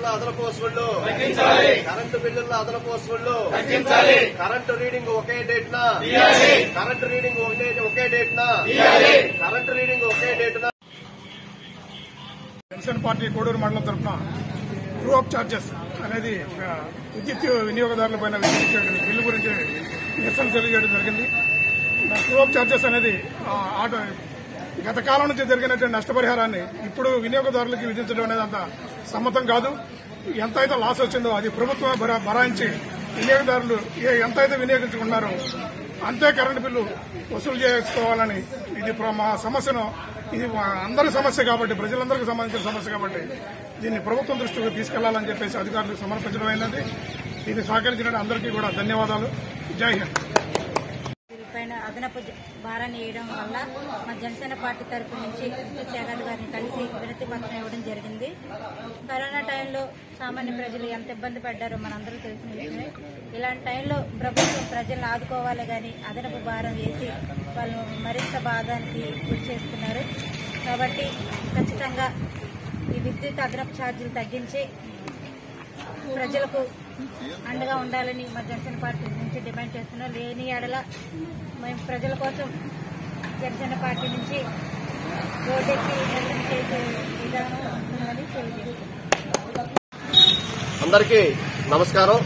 బిల్లుల అదనపు వసూళ్లు కరెంటు బిల్లుల అదనపు వసూళ్లు కరెంటు రీడింగ్ ఒకే డేట్ నా current reading okay okay date నా కరెంటు రీడింగ్ ఒకే డేట్ నా జనసేన పార్టీ కోడూరు మండలం తరఫున ట్రూ అప్ ఛార్జెస్ అనేది ఆ, విద్యుత్ వినియోగదారులపైన విధించేటువంటి బిల్లు గురించి నిరసన తెలియజేయడం జరిగింది ట్రూ అప్ ఛార్జెస్ అనేది ఆ, ఆటో గత కాలం నుంచి జరిగినటువంటి నష్టపరిహారాన్ని ఇప్పుడు వినియోగదారులకి విధించడం అనేది అంత సమ్మతం కాదు ఎంత అయితే లాస్ వచ్చిందో అది ప్రభుత్వమే భరా- భరాయించి వినియోగదారులు ఏ- ఎంత అయితే వినియోగించుకున్నారో అంతే కరెంటు బిల్లు వసూలు చేసుకోవాలని ఇది ప్ర- మా సమస్యను ఇది మా అందరి సమస్య కాబట్టి ప్రజలందరికీ సంబంధించిన సమస్య కాబట్టి దీన్ని ప్రభుత్వం దృష్టికి తీసుకెళ్లాలని చెప్పేసి అధికారులకు సమర్పించడం అయినది దీన్ని సహకరించిన అందరికీ కూడా ధన్యవాదాలు జై హింద్ పైన అదనపు జ- భారాన్ని వేయడం వల్ల మా జనసేన పార్టీ తరపు నుంచి విద్యుత్ శాఖ గారిని కలిసి వినతి పత్రం ఇవ్వడం జరిగింది కరోనా టైంలో సామాన్య ప్రజలు ఎంత ఇబ్బంది పడ్డారో మనందరూ తెలిసిన విషయమే ఇలాంటి టైంలో ప్రభుత్వం ప్రజలను ఆదుకోవాలి కానీ అదనపు భారం వేసి వాళ్ళు మరింత బాధానికి గురి చేస్తున్నారు కాబట్టి ఖచ్చితంగా ఈ విద్యుత్ అదనపు ఛార్జీలు తగ్గించి ప్రజలకు అండగా ఉండాలని మా జనసేన పార్టీ నుంచి డిమాండ్ చేస్తున్నాం లేని ఎడల మేము ప్రజల కోసం జనసేన పార్టీ నుంచి రోడ్డెక్కి నిరసన చేసే విధానం ఉంటుందని తెలియజేస్తున్నాం అందరికీ నమస్కారం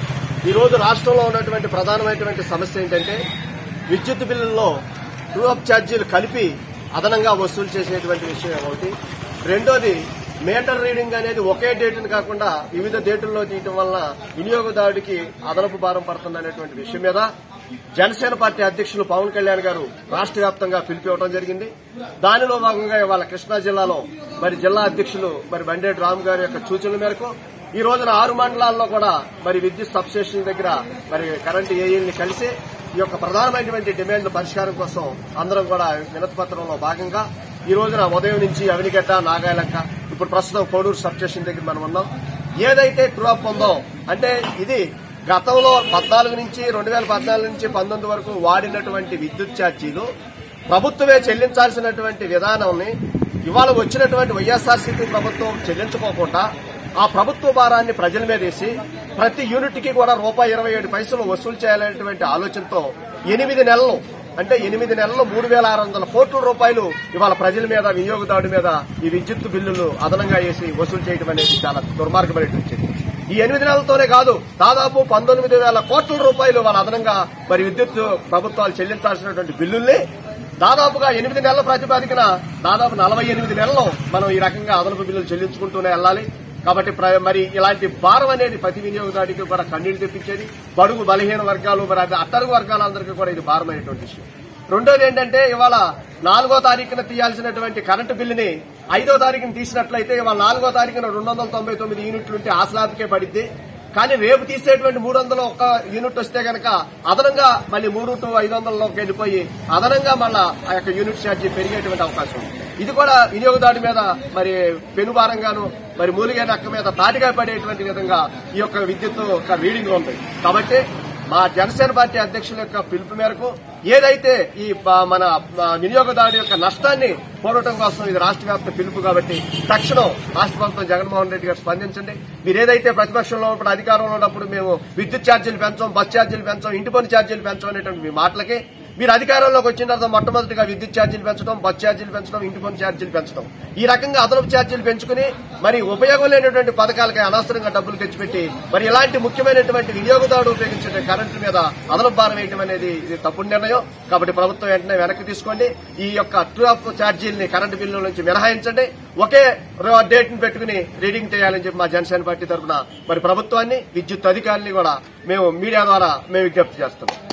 ఈ రోజు రాష్ట్రంలో ఉన్నటువంటి ప్రధానమైనటువంటి సమస్య ఏంటంటే విద్యుత్ బిల్లుల్లో ట్రూ అప్ ఛార్జీలు కలిపి అదనంగా వసూలు చేసేటువంటి విషయం ఒకటి రెండోది మీటర్ రీడింగ్ అనేది ఒకే డేటును కాకుండా వివిధ డేటుల్లో తీయటం వలన వినియోగదారుడికి అదనపు భారం పడుతుందనేటువంటి విషయం మీద జనసేన పార్టీ అధ్యక్షులు పవన్ కళ్యాణ్ గారు రాష్ట్ర వ్యాప్తంగా పిలిపివ్వడం జరిగింది దానిలో భాగంగా ఇవాళ కృష్ణా జిల్లాలో మరి జిల్లా అధ్యక్షులు మరి బండేటి రామ్ గారి యొక్క సూచనల మేరకు ఈ రోజున ఆరు మండలాల్లో కూడా మరి విద్యుత్ సబ్స్టేషన్ దగ్గర మరి కరెంటు ఏఈల్ని కలిసి ఈ యొక్క ప్రధానమైనటువంటి డిమాండ్ల పరిష్కారం కోసం అందరం కూడా వినతి పత్రంలో భాగంగా ఈ రోజున ఉదయం నుంచి అవినిగడ్డ నాగాయలంక ఇప్పుడు ప్రస్తుతం కోడూరు సబ్స్టేషన్ దగ్గర మనం ఉన్నాం ఏదైతే ట్రూఅప్ ఉందో అంటే ఇది గతంలో పద్నాలుగు నుంచి రెండు వేల పద్నాలుగు నుంచి పంతొమ్మిది వరకు వాడినటువంటి విద్యుత్ ఛార్జీలు ప్రభుత్వమే చెల్లించాల్సినటువంటి విధానాన్ని ఇవాళ వచ్చినటువంటి వైఎస్ఆర్సీపీ ప్రభుత్వం చెల్లించుకోకుండా ఆ ప్రభుత్వ భారాన్ని ప్రజల మీద వేసి ప్రతి యూనిట్ కి కూడా రూపాయి ఇరవై ఏడు పైసలు వసూలు చేయాలనేటువంటి ఆలోచనతో ఎనిమిది నెలలు అంటే ఎనిమిది నెలలు మూడు వేల ఆరు వందల కోట్ల రూపాయలు ఇవాళ ప్రజల మీద వినియోగదారుడి మీద ఈ విద్యుత్ బిల్లులు అదనంగా వేసి వసూలు చేయడం అనేది చాలా దుర్మార్గమైనటువంటి ఈ ఎనిమిది నెలలతోనే కాదు దాదాపు పంతొమ్మిది వేల కోట్ల రూపాయలు వాళ్ళ అదనంగా మరి విద్యుత్ ప్రభుత్వాలు చెల్లించాల్సినటువంటి బిల్లుల్ని దాదాపుగా ఎనిమిది నెలల ప్రాతిపదికన దాదాపు నలభై ఎనిమిది నెలలు మనం ఈ రకంగా అదనపు బిల్లులు చెల్లించుకుంటూనే వెళ్ళాలి కాబట్టి ప్ర- మరి ఇలాంటి భారం అనేది ప్రతి వినియోగదారుడికి కూడా కన్నీళ్లు తెప్పించేది బడుగు బలహీన వర్గాలు మరి అది అట్టడుగు వర్గాలందరికీ కూడా ఇది భారమైనటువంటి విషయం రెండోది ఏంటంటే ఇవాళ నాలుగో తారీఖున తీయాల్సినటువంటి కరెంటు బిల్లుని ఐదో తారీఖున తీసినట్లయితే ఇవాళ నాలుగో తారీఖున రెండు వందల తొంభై తొమ్మిది యూనిట్లు ఉంటే ఆ స్లాబ్కే పడిద్ది కానీ రేపు తీసేటువంటి మూడు వందలు ఒక్క యూనిట్ వస్తే గనక అదనంగా మళ్ళీ మూడు టు ఐదు వందలలోకి వెళ్ళిపోయి అదనంగా మళ్ళా ఆ యొక్క యూనిట్ ఛార్జీ పెరిగేటువంటి అవకాశం ఉంది ఇది కూడా వినియోగదారుడి మీద మరి పెనుభారంగాను మరి మూలిగే నక్క మీద తాటిగా పడేటువంటి విధంగా ఈ యొక్క విద్యుత్ యొక్క రీడింగ్ ఉంది కాబట్టి మా జనసేన పార్టీ అధ్యక్షుల యొక్క పిలుపు మేరకు ఏదైతే ఈ ప- మన ఆ, వినియోగదారుడి యొక్క నష్టాన్ని పోరాటం కోసం ఇది రాష్ట్ర వ్యాప్త పిలుపు కాబట్టి తక్షణం రాష్ట్ర ప్రభుత్వం జగన్మోహన్ రెడ్డి గారు స్పందించండి మీరు ఏదైతే ప్రతిపక్షంలో ఉన్నప్పుడు అధికారంలో ఉన్నప్పుడు మేము విద్యుత్ ఛార్జీలు పెంచాం బస్ ఛార్జీలు పెంచాం ఇంటి పన్ను ఛార్జీలు పెంచాం అనేటువంటి మీ మాటలకి మీరు అధికారంలోకి వచ్చిన తర్వాత మొట్టమొదటిగా విద్యుత్ ఛార్జీలు పెంచడం బస్ ఛార్జీలు పెంచడం ఇంటి పన్ను ఛార్జీలు పెంచడం ఈ రకంగా అదనపు ఛార్జీలు పెంచుకుని మరి ఉపయోగం లేనటువంటి పథకాలకి అనవసరంగా డబ్బులు తెచ్చిపెట్టి మరి ఇలాంటి ముఖ్యమైనటువంటి వినియోగదారుడు ఉపయోగించే కరెంటు మీద అదనపు భారం వేయడం అనేది ఇది తప్పుడు నిర్ణయం కాబట్టి ప్రభుత్వం వెంటనే వెనక్కి తీసుకోండి ఈ యొక్క ట్రూ అప్ ఛార్జీల్ని కరెంటు బిల్లుల నుంచి మినహాయించండి ఒకే డేట్ ని పెట్టుకుని రీడింగ్ చేయాలని చెప్పి మా జనసేన పార్టీ తరఫున మరి ప్రభుత్వాన్ని విద్యుత్ అధికారుల్ని కూడా మేము మీడియా ద్వారా మేము విజ్ఞప్తి చేస్తున్నాం